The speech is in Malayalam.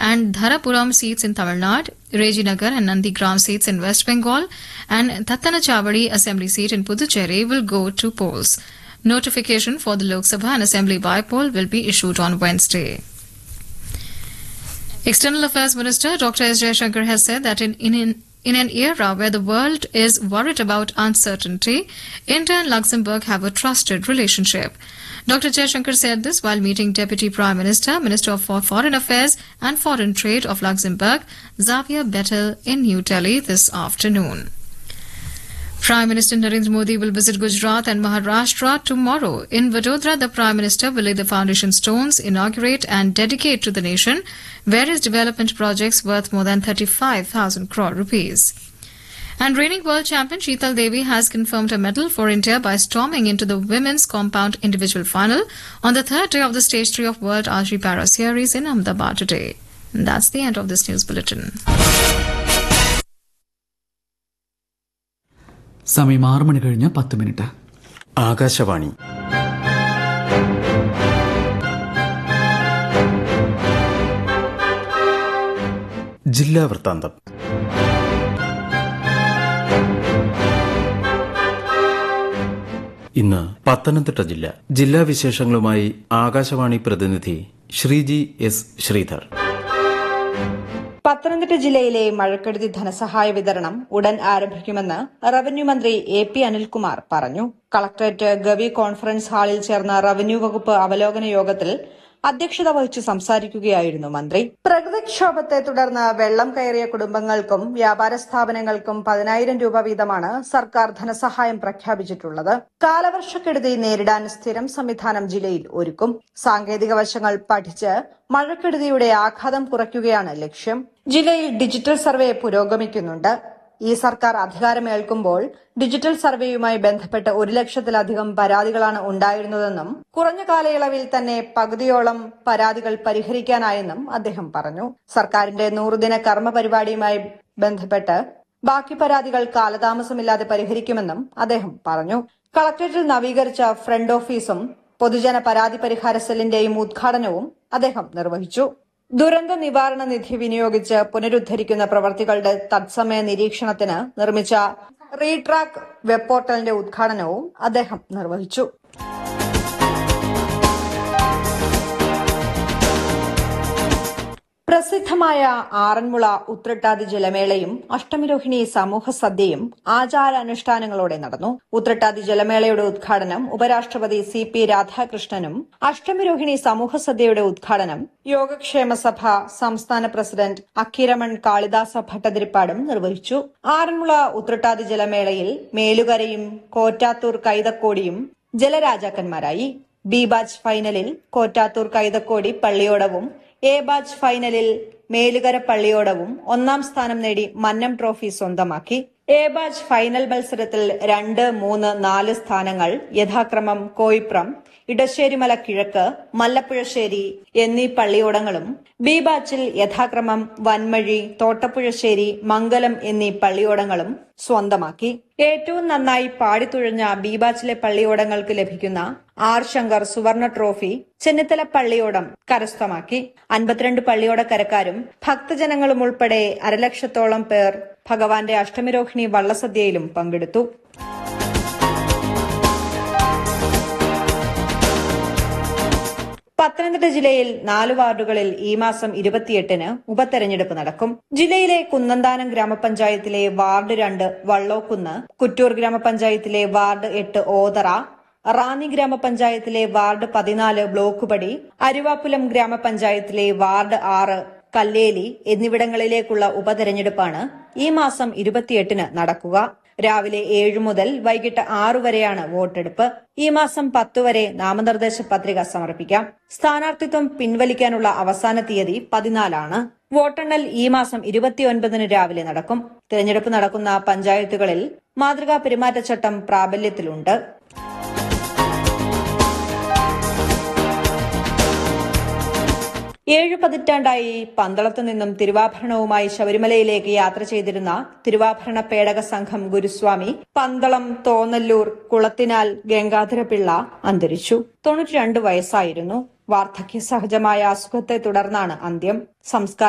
and Dharapuram seats in Tamil Nadu, Rejinagar and Nandigram seats in West Bengal, and Tattanachavadi assembly seat in Puducherry will go to polls. Notification for the Lok Sabha and Assembly bypoll will be issued on Wednesday. External Affairs Minister Dr. S. Jaishankar has said that in, in, in an era where the world is worried about uncertainty, India and Luxembourg have a trusted relationship. Dr. Jaishankar said this while meeting Deputy Prime Minister, Minister for Foreign Affairs and Foreign Trade of Luxembourg, Xavier Bettel, in New Delhi this afternoon. Prime Minister Narendra Modi will visit Gujarat and Maharashtra tomorrow. In Vadodara, the Prime Minister will lay the foundation stones, inaugurate and dedicate to the nation various development projects worth more than 35,000 crore rupees. And reigning world champion Sheetal Devi has confirmed a medal for India by storming into the women's compound individual final on the third day of the Stage 3 of World Archery Para Series in Ahmedabad today. And that's the end of this news bulletin. സമയം ആറ് മണി കഴിഞ്ഞ് പത്ത് മിനിറ്റ് ആകാശവാണി ജില്ലാ വൃത്താന്തം ഇന്ന് പത്തനംതിട്ട ജില്ല ജില്ലാ വിശേഷങ്ങളുമായി ആകാശവാണി പ്രതിനിധി ശ്രീജി എസ് ശ്രീധർ പത്തനംതിട്ട ജില്ലയിലെ മഴക്കെടുതി ധനസഹായ വിതരണം ഉടൻ ആരംഭിക്കുമെന്ന് റവന്യൂ മന്ത്രി എ പി അനിൽകുമാർ പറഞ്ഞു കളക്ടറേറ്റ് ഗവി കോൺഫറൻസ് ഹാളിൽ ചേർന്ന റവന്യൂ വകുപ്പ് അവലോകന യോഗത്തിൽ അധ്യക്ഷത വഹിച്ചു സംസാരിക്കുകയായിരുന്നു മന്ത്രി പ്രകൃതിക്ഷോഭത്തെ തുടർന്ന് വെള്ളം കയറിയ കുടുംബങ്ങൾക്കും വ്യാപാര സ്ഥാപനങ്ങൾക്കും പതിനായിരം രൂപ വീതമാണ് സർക്കാർ ധനസഹായം പ്രഖ്യാപിച്ചിട്ടുള്ളത് കാലവർഷക്കെടുതി നേരിടാൻ സ്ഥിരം സംവിധാനം ജില്ലയിൽ ഒരുക്കും സാങ്കേതിക വശങ്ങൾ പഠിച്ച് മഴക്കെടുതിയുടെ ആഘാതം കുറയ്ക്കുകയാണ് ലക്ഷ്യം ജില്ലയിൽ ഡിജിറ്റൽ സർവേ പുരോഗമിക്കുന്നുണ്ട് ഈ സർക്കാർ അധികാരമേൽക്കുമ്പോൾ ഡിജിറ്റൽ സർവേയുമായി ബന്ധപ്പെട്ട് ഒരു ലക്ഷത്തിലധികം പരാതികളാണ് ഉണ്ടായിരുന്നതെന്നും കുറഞ്ഞ കാലയളവിൽ തന്നെ പകുതിയോളം പരാതികൾ പരിഹരിക്കാനായെന്നും അദ്ദേഹം പറഞ്ഞു സർക്കാരിന്റെ നൂറുദിന കർമ്മ പരിപാടിയുമായി ബന്ധപ്പെട്ട് ബാക്കി പരാതികൾ കാലതാമസമില്ലാതെ പരിഹരിക്കുമെന്നും അദ്ദേഹം പറഞ്ഞു കളക്ടറേറ്റിൽ നവീകരിച്ച ഫ്രണ്ട് ഓഫീസും പൊതുജന പരാതി പരിഹാര സെല്ലിന്റെയും ഉദ്ഘാടനവും അദ്ദേഹം നിർവഹിച്ചു ദുരന്ത നിവാരണ നിധി വിനിയോഗിച്ച് പുനരുദ്ധരിക്കുന്ന പ്രവർത്തികളുടെ തത്സമയ നിരീക്ഷണത്തിന് നിർമ്മിച്ച റീട്രാക്ക് വെബ് പോർട്ടലിന്റെ ഉദ്ഘാടനവും അദ്ദേഹം നിർവഹിച്ചു പ്രസിദ്ധമായ ആറന്മുള ഉത്രട്ടാതി ജലമേളയും അഷ്ടമിരോഹിണി സമൂഹ സദ്യയും ആചാരാനുഷ്ഠാനങ്ങളോടെ നടന്നു ഉത്രട്ടാതി ജലമേളയുടെ ഉദ്ഘാടനം ഉപരാഷ്ട്രപതി സി പി രാധാകൃഷ്ണനും അഷ്ടമിരോഹിണി സമൂഹ സദ്യയുടെ ഉദ്ഘാടനം യോഗക്ഷേമ സഭ സംസ്ഥാന പ്രസിഡന്റ് അക്കിരമൺ കാളിദാസ ഭട്ടതിരിപ്പാടും നിർവഹിച്ചു ആറന്മുള ഉത്രട്ടാതി ജലമേളയിൽ മേലുകരയും കോറ്റാത്തൂർ കൈതക്കോടിയും ജലരാജാക്കന്മാരായി ബി ബാച്ച് ഫൈനലിൽ കോറ്റാത്തൂർ കൈതക്കോടി പള്ളിയോടവും എ ബാച്ച് ഫൈനലിൽ മേലുകര പള്ളിയോടവും ഒന്നാം സ്ഥാനം നേടി മന്നം ട്രോഫി സ്വന്തമാക്കി എ ബാച്ച് ഫൈനൽ മത്സരത്തിൽ രണ്ട് മൂന്ന് നാല് സ്ഥാനങ്ങൾ യഥാക്രമം കോയിപ്രം ഇടശ്ശേരിമല കിഴക്ക് മല്ലപ്പുഴശ്ശേരി എന്നീ പള്ളിയോടങ്ങളും ബി ബാച്ചിൽ യഥാക്രമം വൻമഴി തോട്ടപ്പുഴശ്ശേരി മംഗലം എന്നീ പള്ളിയോടങ്ങളും സ്വന്തമാക്കി ഏറ്റവും നന്നായി പാടിത്തുഴഞ്ഞ ബി ബാച്ചിലെ പള്ളിയോടങ്ങൾക്ക് ലഭിക്കുന്ന ആർ ശങ്കർ സുവർണ ട്രോഫി ചെന്നിത്തല പള്ളിയോടം കരസ്ഥമാക്കി അൻപത്തിരണ്ട് പള്ളിയോടക്കരക്കാരും ഭക്തജനങ്ങളും ഉൾപ്പെടെ അരലക്ഷത്തോളം പേർ ഭഗവാന്റെ അഷ്ടമിരോഹിണി വള്ളസദ്യയിലും പങ്കെടുത്തു പത്തനംതിട്ട ജില്ലയിൽ നാല് വാർഡുകളിൽ ഈ മാസം ഇരുപത്തിയെട്ടിന് ഉപതെരഞ്ഞെടുപ്പ് നടക്കും ജില്ലയിലെ കുന്നന്താനം ഗ്രാമപഞ്ചായത്തിലെ വാർഡ് രണ്ട് വള്ളോക്കുന്ന് കുറ്റൂർ ഗ്രാമപഞ്ചായത്തിലെ വാർഡ് എട്ട് ഓതറ റാന്നി ഗ്രാമപഞ്ചായത്തിലെ വാർഡ് പതിനാല് ബ്ലോക്കുപടി അരുവാപ്പുലം ഗ്രാമപഞ്ചായത്തിലെ വാർഡ് ആറ് കല്ലേലി എന്നിവിടങ്ങളിലേക്കുള്ള ഉപതെരഞ്ഞെടുപ്പാണ് ഈ മാസം ഇരുപത്തിയെട്ടിന് നടക്കുക രാവിലെ ഏഴു മുതൽ വൈകിട്ട് ആറു വരെയാണ് വോട്ടെടുപ്പ് ഈ മാസം പത്ത് വരെ നാമനിർദ്ദേശ പത്രിക സമർപ്പിക്കാം സ്ഥാനാർത്ഥിത്വം പിൻവലിക്കാനുള്ള അവസാന തീയതി പതിനാലാണ് വോട്ടെണ്ണൽ ഈ മാസം ഇരുപത്തിയൊൻപതിന് രാവിലെ നടക്കും തിരഞ്ഞെടുപ്പ് നടക്കുന്ന പഞ്ചായത്തുകളിൽ മാതൃകാ പെരുമാറ്റച്ചട്ടം പ്രാബല്യത്തിലുണ്ട് ഏഴു പതിറ്റാണ്ടായി പന്തളത്തു നിന്നും തിരുവാഭരണവുമായി ശബരിമലയിലേക്ക് യാത്ര ചെയ്തിരുന്ന തിരുവാഭരണ പേടക സംഘം ഗുരുസ്വാമി പന്തളം തോന്നല്ലൂർ കുളത്തിനാൽ ഗംഗാധരപിള്ള അന്തരിച്ചു തൊണ്ണൂറ്റിരണ്ട് വയസ്സായിരുന്നു വാർദ്ധക്യ സഹജമായ അസുഖത്തെ തുടർന്നാണ് അന്ത്യം സംസ്കാര